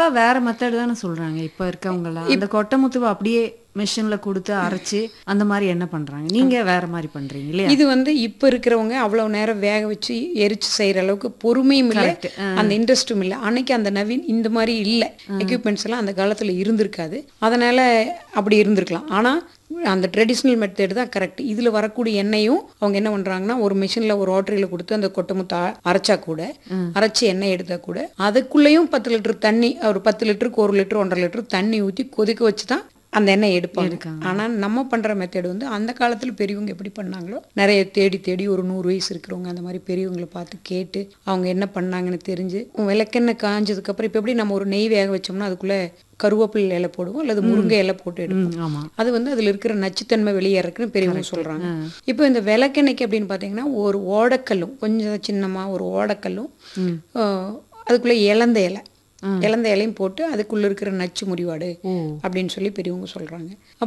வேற மெத்தட் தானே சொல்றாங்க இப்ப இருக்கவங்க எல்லாம் அந்த கொட்டை முத்துவை அப்படியே மிஷின்ல கொடுத்து அரைச்சு அந்த மாதிரி என்ன பண்றாங்க நீங்க வேற மாதிரி பண்றீங்க இல்லையா இது வந்து இப்போ இருக்கிறவங்க அவ்வளவு நேரம் வேக வச்சு எரிச்சு செய்யற அளவுக்கு பொறுமையும் இல்லை அந்த இன்ட்ரெஸ்ட்டும் இல்லை அன்னைக்கு அந்த நவீன் இந்த மாதிரி இல்லை எக்யூப்மெண்ட்ஸ் எல்லாம் அந்த காலத்துல இருந்திருக்காது அதனால அப்படி இருந்திருக்கலாம் ஆனா அந்த ட்ரெடிஷ்னல் மெத்தட் தான் கரெக்ட் இதுல வரக்கூடிய எண்ணெயும் அவங்க என்ன பண்றாங்கன்னா ஒரு மிஷின்ல ஒரு ஓட்டரியில் கொடுத்து அந்த கொட்டை முத்தா அரைச்சா கூட அரைச்சி எண்ணெய் எடுத்தா கூட அதுக்குள்ளேயும் பத்து லிட்டர் தண்ணி ஒரு பத்து லிட்டருக்கு ஒரு லிட்டர் ஒன்றரை லிட்டர் தண்ணி ஊற்றி கொதிக்க வச்சு தான் அந்த எண்ணெய் எடுப்பாங்க ஆனா நம்ம பண்ற மெத்தட் வந்து அந்த காலத்துல பெரியவங்க எப்படி பண்ணாங்களோ நிறைய தேடி தேடி ஒரு நூறு வயசு இருக்கிறவங்க அந்த மாதிரி பெரியவங்களை பார்த்து கேட்டு அவங்க என்ன பண்ணாங்கன்னு தெரிஞ்சு விளக்கெண்ணெய் காஞ்சதுக்கு அப்புறம் இப்போ எப்படி நம்ம ஒரு நெய் வேக வச்சோம்னா அதுக்குள்ள கருவேப்பிலை இலை போடுவோம் அல்லது முருங்கை இலை போட்டு எடுப்போம் ம், ஆமா அது வந்து அதுல இருக்கிற நச்சுத்தன்மை வெளியேறக்குன்னு பெரியவங்க சொல்றாங்க இப்போ இந்த விளக்கெண்ணெய்க்கு அப்படின்னு பார்த்தீங்கன்னா ஒரு ஓடக்கல்லும் கொஞ்சம் சின்னமா ஒரு ஓடக்கல்லும் ஆஹ், அதுக்குள்ள இலந்த இலை இலந்த இலையும் போட்டு அதுக்குள்ள இருக்கிற நச்சு முறிவாடு ஓ அப்படின்னு சொல்லி பெரியவங்க சொல்றாங்க